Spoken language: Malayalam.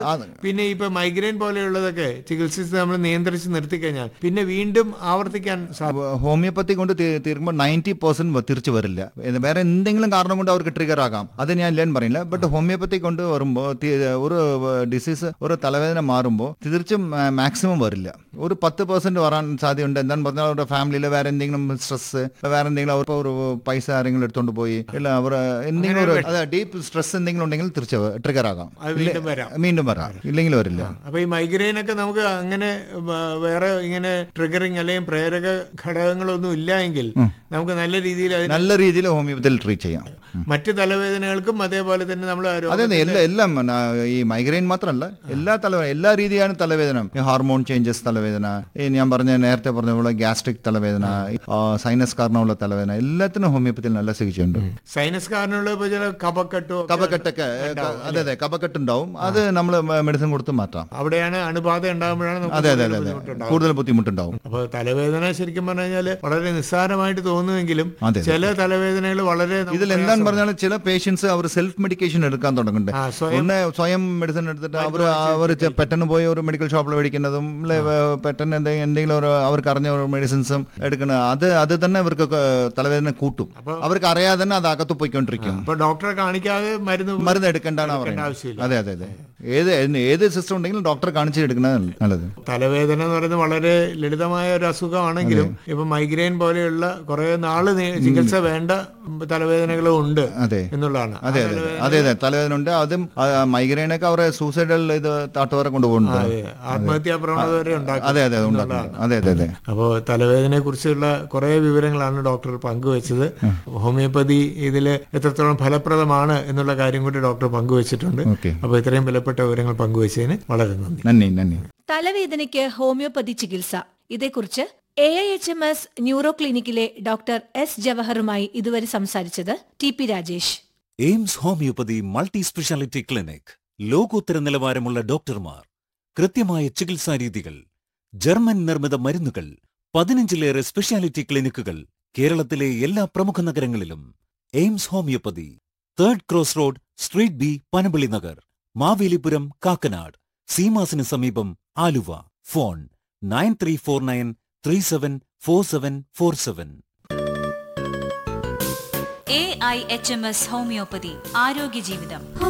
ആ, പിന്നെ ഇപ്പൊ മൈഗ്രെയിൻ പോലെയുള്ളതൊക്കെ ചികിത്സിച്ച് നമ്മൾ നിയന്ത്രിച്ച് നിർത്തിക്കഴിഞ്ഞാൽ പിന്നെ വീണ്ടും ആവർത്തിക്കാൻ സാധ്യത ഹോമിയോപ്പതി കൊണ്ട് തീ- തീർക്കുമ്പോൾ നയൻറ്റി പെർസെന്റ് തിരിച്ചു വരില്ല ഇത് വേറെ എന്തെങ്കിലും കാരണം കൊണ്ട് അവർക്ക് ട്രിഗർ ആകാം അത് ഞാൻ ഇല്ലെന്ന് പറയില്ല ബട്ട് ഹോമിയോപ്പതി കൊണ്ട് വരുമ്പോൾ ഒരു ഡിസീസ് ഒരു തലവേദന മാറുമ്പോൾ തീർച്ചും മാക്സിമം വരില്ല ഒരു പത്ത് പെർസെന്റ് വരാൻ സാധ്യതയുണ്ട് എന്താണെന്ന് പറഞ്ഞാൽ അവരുടെ ഫാമിലിയിൽ വേറെ എന്തെങ്കിലും സ്ട്രെസ് വേറെ എന്തെങ്കിലും അവർക്ക് ഒരു പൈസ ആരെങ്കിലും എടുത്തോണ്ട് പോയി ഇല്ല അവർ എന്തെങ്കിലും ഒരു അതെ ഡീപ്പ് സ്ട്രെസ് എന്തെങ്കിലും ഉണ്ടെങ്കിൽ തിരിച്ച് ട്രിഗർ ആകാം അത് വീണ്ടും വരാം വീണ്ടും വരാം ഇല്ലെങ്കിൽ വരില്ല അപ്പൊ ഈ മൈഗ്രെയിൻ ഒക്കെ നമുക്ക് അങ്ങനെ വ- വേറെ ഇങ്ങനെ ട്രിഗറിങ് അല്ലെങ്കിൽ പ്രേരക ഘടകങ്ങളൊന്നും ഇല്ല എങ്കിൽ നമുക്ക് നല്ല രീതിയിൽ അതിന് നല്ല രീതിയിൽ ഹോമിയോപ്പതിയിൽ ട്രീറ്റ് ചെയ്യാം മറ്റ് തലവേദനകൾക്കും അതേപോലെ തന്നെ നമ്മൾ അതെ അതെ എല്ലാ എല്ലാം ആ, ഈ മൈഗ്രെയിൻ മാത്രമല്ല എല്ലാ തലവേദന എല്ലാ രീതിയാണ് തലവേദന ഈ ഹാർമോൺ ചേഞ്ചസ് തലവേദന ഈ ഞാൻ പറഞ്ഞ നേരത്തെ പറഞ്ഞ പോലെ ഗ്യാസ്ട്രിക് തലവേദന സൈനസ് കാരണമുള്ള തലവേദന എല്ലാത്തിനും ഹോമിയോപ്പതിയിൽ നല്ല ചികിത്സയുണ്ട് സൈനസ് കാരണമുള്ള ഇപ്പൊ ചില കഫക്കെട്ടോ ഒക്കെ കഫക്കെട്ടൊക്കെ ക- അതെ അതെ കഫക്കെട്ട് ഉണ്ടാവും അത് നമ്മൾ മെഡിസിൻ കൊടുത്ത് മാറ്റാം അവിടെയാണ് അണുബാധ ഉണ്ടാകുമ്പോഴാണ് നമുക്ക് അതെ അതെ അതെ കൂടുതൽ അതെ ബുദ്ധിമുട്ടുണ്ടാവുക. കൂടുതൽ ബുദ്ധിമുട്ടുണ്ടാവും അപ്പൊ തലവേദന ശരിക്കും പറഞ്ഞു കഴിഞ്ഞാല് വളരെ നിസ്സാരമായിട്ട് തോന്നുമെങ്കിലും അതെ, അതെ. ചില തലവേദനകൾ വളരെ നമുക്ക് ഇതിൽ എന്താന്ന് പറഞ്ഞാൽ ചില പേഷ്യൻസ് അവർ സെൽഫ് മെഡിക്കേഷൻ എടുക്കാൻ തുടങ്ങുന്നുണ്ട് ആ, സ്വയം ഒന്ന് സ്വയം മെഡിസിൻ എടുത്തിട്ട് അവർ അവർ പെട്ടെന്ന് പോയി ഒരു മെഡിക്കൽ ഷോപ്പിൽ മേടിക്കുന്നതും അല്ലെ പെട്ടെന്ന് എന്തെങ്കിലും എന്തെങ്കിലും ഒരു അവർക്ക് അറിഞ്ഞ ഒരു മെഡിസിൻസും എടുക്കുന്നത് അത് അത് തന്നെ അവർക്ക് തലവേദന കൂട്ടും അവർക്ക് അറിയാതെ തന്നെ അത് അകത്ത് പോയിക്കൊണ്ടിരിക്കും ഇപ്പൊ ഡോക്ടറെ കാണിക്കാതെ മരുന്ന് മരുന്ന് എടുക്കേണ്ടാണ് പറയുന്നത് ആവശ്യമില്ല. അതെ അതെ അതെ ഏത് ഏത് സിസ്റ്റം ഉണ്ടെങ്കിലും ഡോക്ടറെ കാണിച്ച് എടുക്കുന്നത് നല്ലത് തലവേദന എന്ന് പറയുന്നത് വളരെ ലളിതമായ ഒരു അസുഖമാണെങ്കിലും ഇപ്പൊ മൈഗ്രെയിൻ പോലെയുള്ള കുറെ നാള് നീ- ചികിത്സ വേണ്ട തലവേദനകളും ഉണ്ട് അതെ എന്നുള്ളതാണ് അതെ അതെ അതെ അതെ അതെ തലവേദന ഉണ്ട് അതും മൈഗ്രെയിൻ ഒക്കെ അവരെ സൂസൈഡൽ ഇത് താട്ടുവരെ കൊണ്ടുപോകുന്നുണ്ട് അതെ, ആത്മഹത്യാ പ്രവണത വരെ ഉണ്ടാക്കും അതെ അതെ ഉണ്ടാക്കുന്നുണ്ട് അതെ അതെ അതെ അപ്പോൾ തലവേദനയെ കുറിച്ചുള്ള കുറെ വിവരങ്ങളാണ് ഡോക്ടർ പങ്കുവച്ചത് ഹോമിയോപ്പതി ഇതിൽ എത്രത്തോളം ഫലപ്രദമാണ് എന്നുള്ള കാര്യം കൂടി ഡോക്ടർ പങ്കുവച്ചിട്ടുണ്ട് ഓക്കെ അപ്പോൾ ഇത്രയും വിലപ്പെട്ട വിവരങ്ങൾ പങ്കുവച്ചതിന് വളരെ നന്ദി നന്ദി നന്ദി തലവേദനയ്ക്ക് ഹോമിയോപ്പതി ചികിത്സ ഇതേക്കുറിച്ച് A I H M S neuro ക്ലിനിക്കിലെ ഡോക്ടർ എസ് ജവഹറുമായി ഇതുവരെ സംസാരിച്ചത് T P Rajesh AIMS homeopathy multi speciality clinic ലോകോത്തര നിലവാരമുള്ള ഡോക്ടർമാർ കൃത്യമായ ചികിത്സാ രീതികൾ ജർമ്മൻ നിർമ്മിത മരുന്നുകൾ പതിനഞ്ചിലേറെ സ്പെഷ്യാലിറ്റി ക്ലിനിക്കുകൾ കേരളത്തിലെ എല്ലാ പ്രമുഖ നഗരങ്ങളിലും AIMS homeopathy third cross road street B Panampilly Nagar Mavelipuram Kakkanad സീമാസിന് സമീപം Aluva phone nine three four nine three seven four seven four seven A I H M S homeopathy ആരോഗ്യ ജീവിതം